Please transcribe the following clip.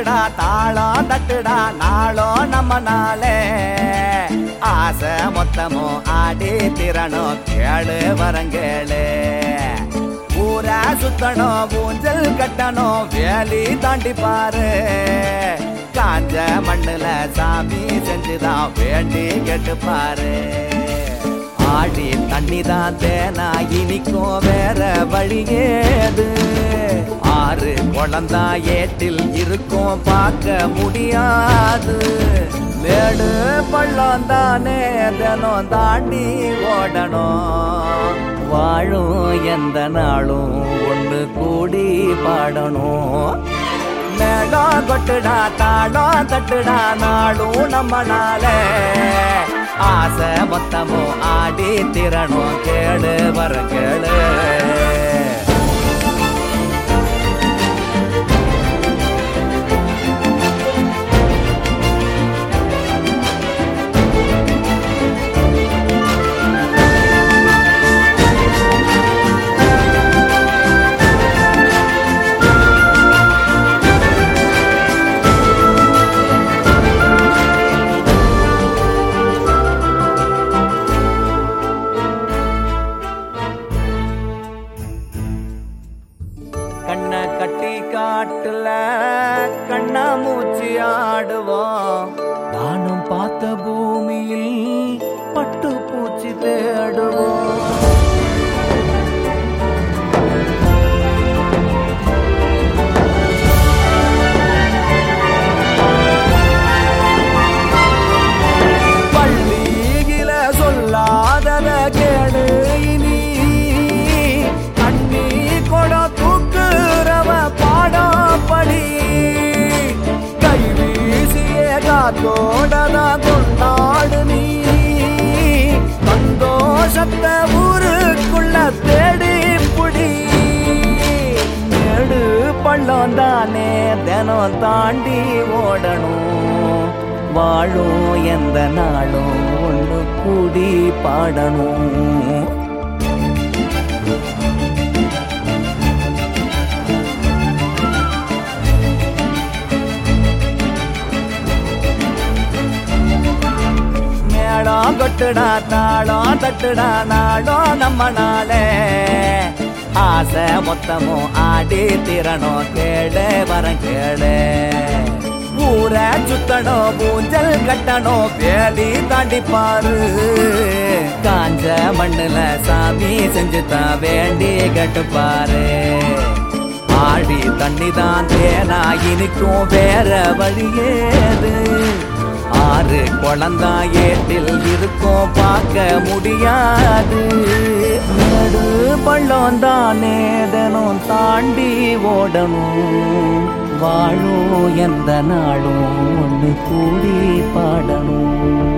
கொட்டுடா தாளம் தட்டுடா நாளும் நம்ம நாளே ஆசை மொத்தமும் ஆடி திறனும் கேளு வரங்கேளு ஊரா சுத்தணும் ஊஞ்சல் கட்டணும் வேலி தாண்டி பாரு காஞ்ச மண்ணுல சாமி செஞ்சுதான் வேண்டி கேட்டு பாரு ஆடி தண்ணி தான் தேனா இனிக்கும் வேற வழியேது ஆறு குழந்தா ஏட்டில் இருக்கும் பார்க்க முடியாது மேடு பள்ளம் தானே தினம் தாண்டி ஓடணும் வாழும் எந்த நாளும் ஒன்று கூடி பாடணும் மேளம் கொட்டுடா தாளம் தட்டுடா நாளும் நம்ம நாளே ஆசை மொத்தமும் ஆடி திறனும் கேளு வர கேளு கண்ணை கட்டி காட்டுல கண்ணா மூச்சு ஆடுவோம் நானும் பார்த்த பூமியில் பட்டு பூச்சி தேடுவோம் பள்ளியில சொல்லாதத கேடு இனி அண்ணி கொட தூக்குறவ பாடம் படி கை வீசிய காத்தோடத கொண்டாடு நீ சந்தோஷத்தை ஊருக்குள்ள தேடி புடி மேடு பள்ளம் தானே தினம் தாண்டி ஓடணும் வாழும் எந்த நாளும் ஒன்று கூடி பாடணும் மேளம் கொட்டுடா தாளம் தட்டுடா நாளும் நம்ம நாளே ஆசை மொத்தமும் ஆடி திறனும் கேளு வரம் கேளு ஊரை சுத்தணும் ஊஞ்சல் கட்டணும் வேலி தாண்டி பாரு காஞ்ச மண்ணுல சாமி செஞ்சு தான் வேண்டி கட்டுப்பாரு ஆடி தண்ணி தான் தேனா இனிக்கும் வேற வழியேது ஆறு குழந்தா ஏட்டில் இருக்கும் பார்க்க முடியாது மேடு பள்ளம் தானே தினம் தாண்டி ஓடணும் வாழும் எந்த நாளும் ஒன்று கூடி பாடணும்